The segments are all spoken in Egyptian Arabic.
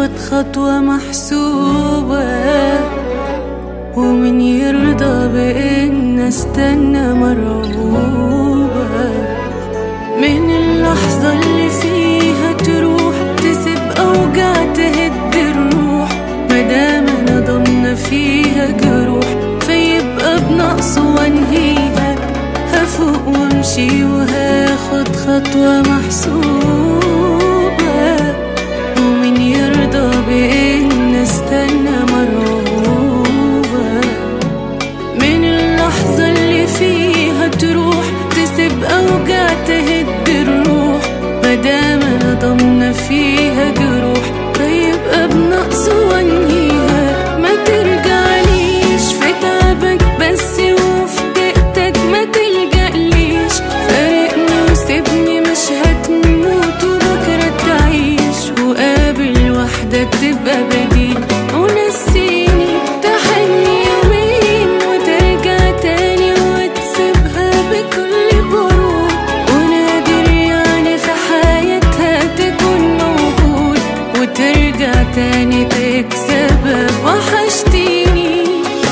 هاخد خطوة محسوبة ومن يرضى بإن استنى مرعوبة من اللحظة اللي فيها تروح تسيب أوجع تهد الروح مدام أنا ضامنة فيها جروح فيبقى بنقص وانهيها هفوق وامشي وهاخد خطوة محسوبة ومن يرضى بإن استنى مرعوبة من اللحظة اللي فيها تروح تسيب أوجع تهد الروح مدام أنا ضامنة فيها جروح فيبقى بنقص وانهيها ما ترجعليش في تعبك بس وفي دقتك ما تلجأليش فارقني وسيبني مش هتموت وبكرة تعيش وقابل وحدك تبقى بديل ونسيني تحني يومين وترجع تاني وتسيبها بكل برود ونادر يعني في حياتها تكون موجود وترجع تاني تكسبها وحشتيني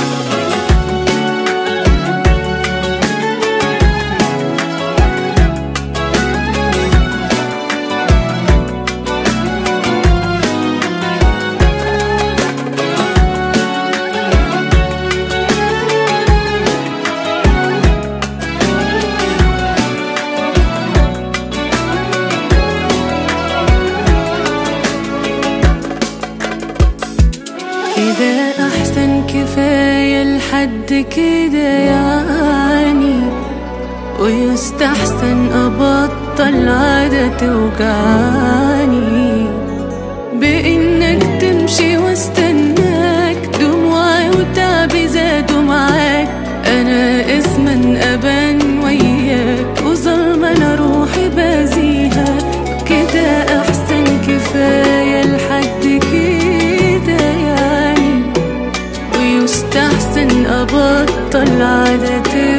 كده احسن كفاية لحد كده يعني ويستحسن ابطل عادة توجعني بانك تمشي واستناك دموعي وتعبي زادوا معاك انا اسما ابان وياك وظلمة انا روحي بازيها كده احسن كفاية لحد كده يعني ويستحسن أبطل عادة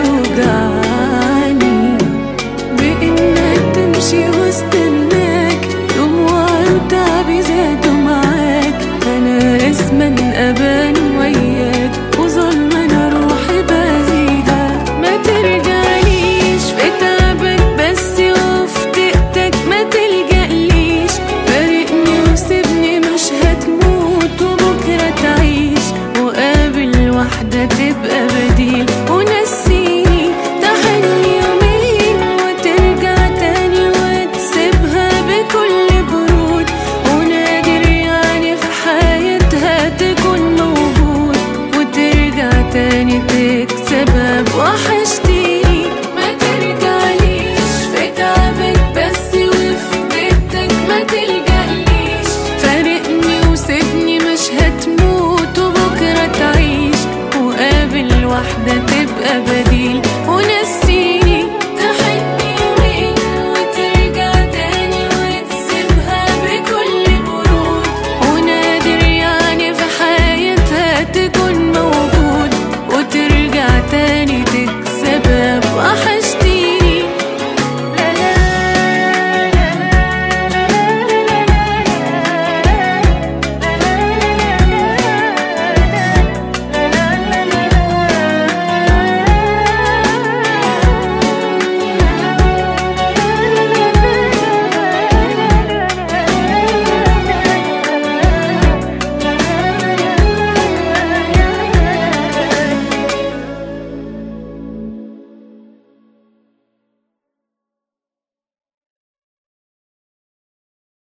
توجعني بإنك تمشي واستناك دموعي وتعبي زادوا معاك أنا اسما أبان وياك وظلم أنا روحي بازيها ما ترجعليش في تعبك بس وفي دقتك ما تلجأليش فارقني وسيبني مش هتموت وبكرة تعيش وقابل واحدة تبقى بديل ونسيني تحني يومين وترجع تاني وتسيبها بكل برود ونادر يعني في حياتها تكون موجود وترجع تاني تكسبها بوحشتيني ما ترجعليش في تعبك بس وفي بيتك ما تلجأليش فارقني وسيبني مش هتموت وبكرة تعيش وقابل واحدة تبقى بديل ونسي